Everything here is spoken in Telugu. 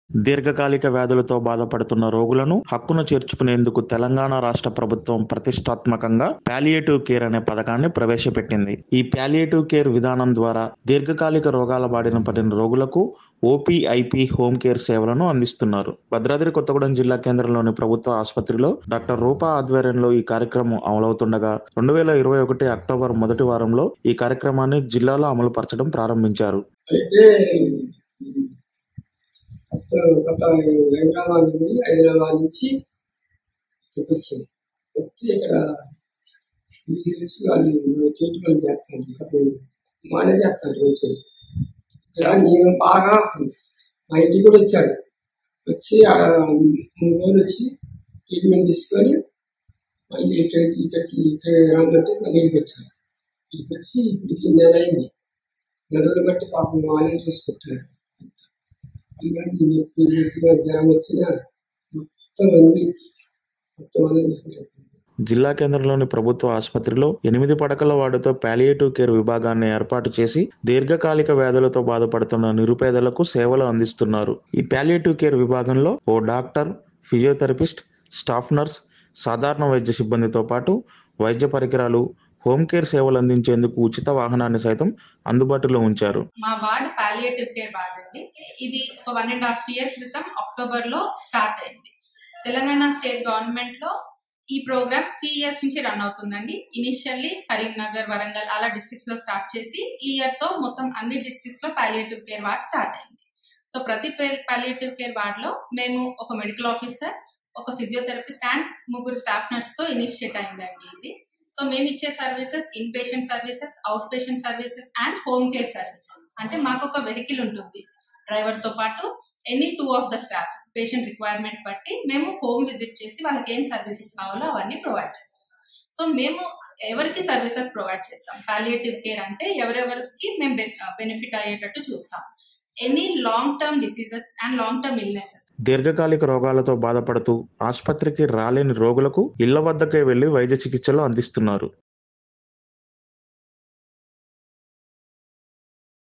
దీర్ఘకాలిక వ్యాధులతో బాధపడుతున్న రోగులను హక్కున చేర్చుకునేందుకు తెలంగాణ రాష్ట్ర ప్రభుత్వం ప్రతిష్టాత్మకంగా పాలియేటివ్ కేర్ అనే పథకాన్ని ప్రవేశపెట్టింది ఈ పాలియేటివ్ కేర్ విధానం ద్వారా దీర్ఘకాలిక రోగాల బారిన పడిన రోగులకు ఓపీఐపీ హోమ్ కేర్ సేవలను అందిస్తున్నారు భద్రాద్రి కొత్తగూడెం జిల్లా కేంద్రంలోని ప్రభుత్వ ఆసుపత్రిలో డాక్టర్ రూపా ఆధ్వర్యంలో ఈ కార్యక్రమం అమలవుతుండగా రెండు వేల ఇరవై ఒకటి అక్టోబర్ మొదటి వారంలో ఈ కార్యక్రమాన్ని జిల్లాలో అమలు పరచడం ప్రారంభించారు అయితే కొత్త కొత్త హైదరాబాద్ నుండి హైదరాబాద్ నుంచి ఇక్కడికి వచ్చింది వచ్చి ఇక్కడ మీకు తెలుసు వాళ్ళు ట్రీట్మెంట్ చేస్తారు అప్పుడు మానే చేస్తారు వచ్చి ఇక్కడ నేను బాగా మా ఇంటికి కూడా వచ్చారు వచ్చి ఆడ మూడు రోజులు వచ్చి ట్రీట్మెంట్ తీసుకొని మళ్ళీ ఇక్కడికి ఇక్కడికి ఇక్కడ రమ్మంటే మళ్ళీ ఇంటికి వచ్చాను ఇంటికి వచ్చి ఇప్పటికి నెల అయింది నెల రోజులు బట్టి పాపం వాళ్ళే చూసుకుంటారు ఇంకా ఈ నొప్పి వచ్చినా జ్వరం వచ్చినా మొత్తం అన్ని మొత్తం అన్ని చూసుకుంటారు జిల్లా కేంద్రంలోని ప్రభుత్వ ఆసుపత్రిలో ఎనిమిది పడకల వార్డుతో పాలియేటివ్ కేర్ విభాగాన్ని ఏర్పాటు చేసి దీర్ఘకాలిక వ్యాధులతో బాధపడుతున్న నిరుపేదలకు సేవలు అందిస్తున్నారు ఈ పాలియేటివ్ కేర్ విభాగంలో ఓ డాక్టర్ ఫిజియోథెరపిస్ట్ స్టాఫ్ నర్స్ సాధారణ వైద్య సిబ్బందితో పాటు వైద్య పరికరాలు హోమ్ కేర్ సేవలు అందించేందుకు ఉచిత వాహనాన్ని సైతం అందుబాటులో ఉంచారు మా వార్డ్ పాలియేటివ్ కేర్ వార్డ్ అండి ఇది ఒక వన్ అండ్ హాఫ్ ఇయర్ క్రితం అక్టోబర్ లో స్టార్ట్ అయింది తెలంగాణ స్టేట్ గవర్నమెంట్ లో ఈ ప్రోగ్రామ్ త్రీ ఇయర్స్ నుంచి రన్ అవుతుందండి ఇనిషియల్లీ కరీంనగర్ వరంగల్ అలా డిస్ట్రిక్ట్స్ లో స్టార్ట్ చేసి ఈ ఇయర్ తో మొత్తం అన్ని డిస్ట్రిక్ట్స్ లో పాలియేటివ్ కేర్ వార్డ్ స్టార్ట్ అయింది సో ప్రతి పాలియేటివ్ కేర్ వార్డ్ లో మేము ఒక మెడికల్ ఆఫీసర్ ఒక ఫిజియోథెరపిస్ట్ అండ్ ముగ్గురు స్టాఫ్ నర్స్ తో ఇనిషియేట్ అయిందండి ఇది సో మేము ఇచ్చే services inpatient services outpatient services and home care services అంటే మాకు ఒక వెహికల్ ఉంటుంది డ్రైవర్ తో పాటు any two of the staff patient requirement బట్టి మేము హోమ్ విజిట్ చేసి వాళ్ళకి ఏం సర్వీసెస్ కావాలో అవన్నీ ప్రొవైడ్ చేస్తాం సో మేము ఎవరికి సర్వీసెస్ ప్రొవైడ్ చేస్తాం పాలియేటివ్ కేర్ అంటే ఎవరెవరికి మేము బెనిఫిట్ అయ్యేటట్టు చూస్తాం any long term diseases and long term illnesses దీర్ఘకాలిక రోగాలతో బాధపడుతూ ఆసుపత్రికి రాలేని రోగులకు ఇళ్ల వద్దకే వెళ్లి వైద్య చికిత్సలు అందిస్తున్నారు